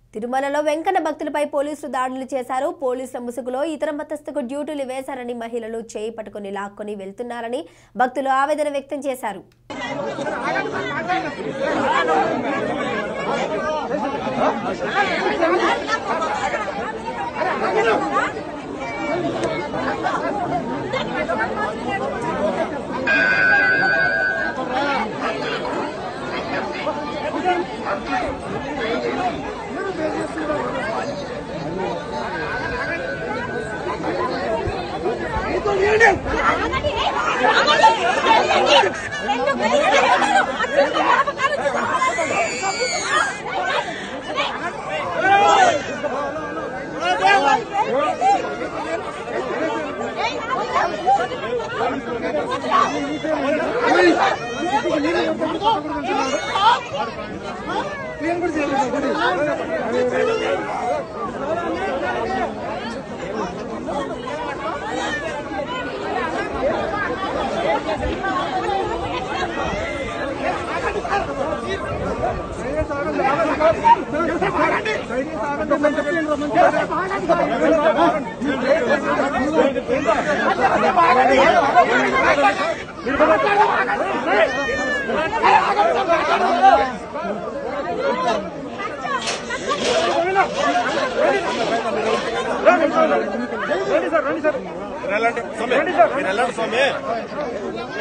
తిరుమలలో వెంకన్న భక్తులపై పోలీసులు దాడులు చేశారు పోలీసుల ముసుగులో ఇతర మతస్థుకు డ్యూటీలు వేశారని మహిళలు చేయి పట్టుకుని లాక్కొని వెళ్తున్నారని భక్తులు ఆవేదన వ్యక్తం చేశారు మీరు వెళ్ళండి స్వామి మీరు వెళ్ళండి స్వామి